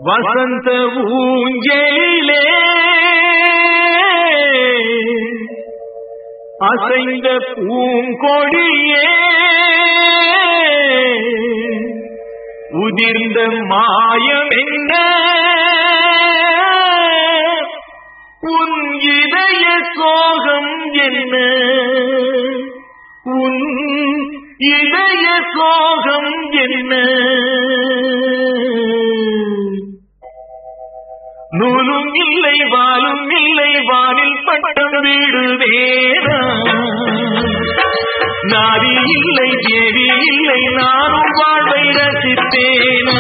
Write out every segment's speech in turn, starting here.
வசந்த ஊஞ்சலிலே அசைந்த பூங்கொடியே உதிர்ந்த மாயம் என்ன உன் இதய சோகம் என்ன உன் இதய சோகம் என்ன நூலும் இல்லை வாலும் இல்லை வானில் பட்டம் வீடு வேறா நாரி இல்லை தேவி இல்லை நானும் வாழ்வை ரசித்தேனா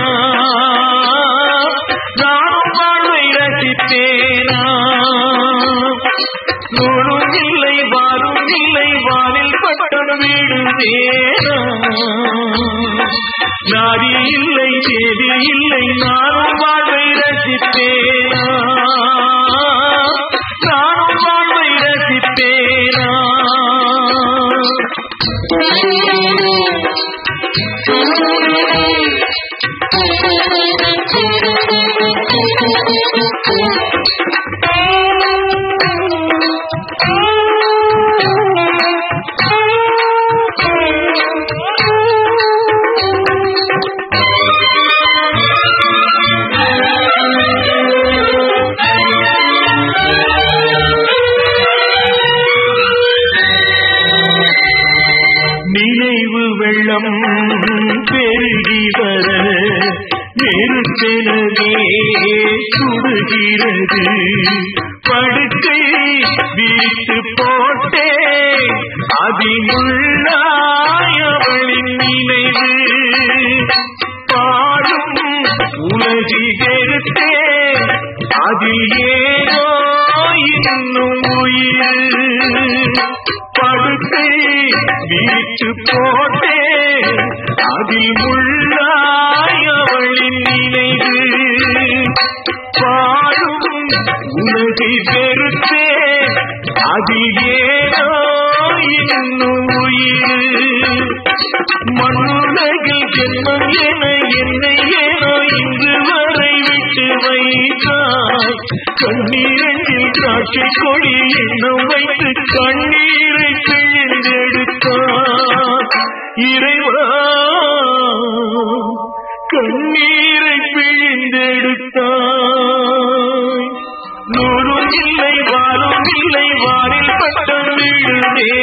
நானும் வாழ்வை ரசித்தேனா நூலும் இல்லை வாலும் இல்லை வானில் பட்டம் வீடு வேறா நாரி இல்லை தேவி இல்லை நானும் வாழ்வை ரசித்தேனா நானும் வாழ்வை ரசித்தேனா நினைவு வெள்ளம் பெருகி வர நெருப்பெனவே சுடுகிறது படுக்கை விரித்து போட்டே அதிமுள்ளாயவளின் நினைவு பாடும் உலகிகெடுத்தே அதில் ஏதோ இன்னும் உயிர் படுக்கை விரித்து போட்டே அதில் உள்ளாயவளின் நினைவு பாடும் உலகை பெருத்தே அதில் ஏதோ இன்னும் உயிர் மண்ணுலகில் ஜென்மம் என என்னை ஏனோ இங்கு வரை விட்டு வைத்தாய் கண்ணீரில் காட்சி கொடி இன்னும் வைத்து கண்ணீரை பிழிந்தெடுத்தார் இறைவா கண்ணீரை பிழிந்தெடுத்தாய் நூறும் இல்லை வாழும் இல்லை வாரில் பட்டம் வீடு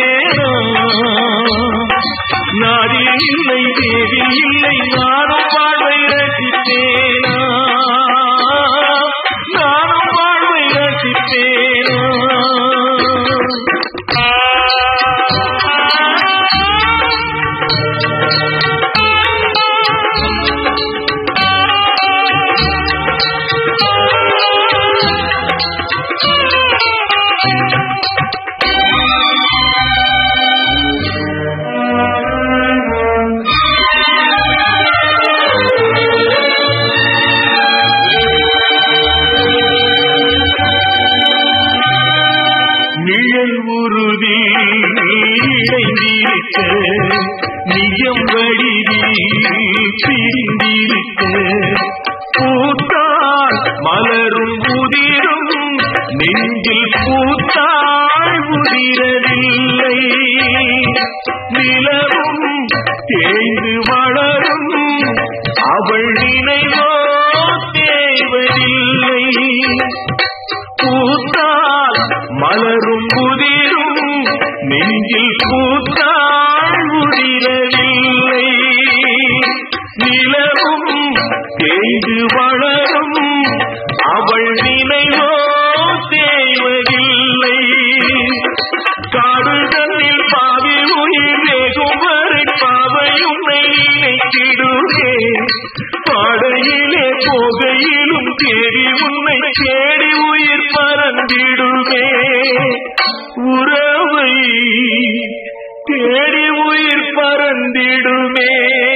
நாரி இல்லை தேவி இல்லை நானும் வாழ்வை ரசித்தேனா நானும் வாழ்வை ரசித்தேனா நிழல் உருதி இணைந்திருக்க நிஜம் வழிதி பிரிந்திருக்க பூத்தால் மலரும் உதிரும் நெஞ்சில் பூத்தாள் உதிரவில்லை நிலவும் தேய்ந்து வளரும் அவள் நினைவோ தேவதில்லை பூத்தால் மலரும் உதிரும் நெஞ்சில் பூத்தாள் உதிரவில்லை நிலவும் தேய்ந்து வளரும் அவள் நினைவோ தேவதில்லை காடுதலில் பாவி உயிர் வேகும் வரை பாவை உன்னை நினைத்திடுவே பாடையிலே போகையிலும் தேடி உன்னை தேடி உயிர் பறந்திடுவே உறவை தேடி உயிர் பறந்திடுமே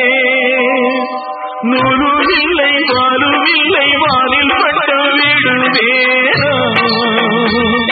நூலும் இல்லை வாலும் இல்லை வானில் பட்ட விடுவே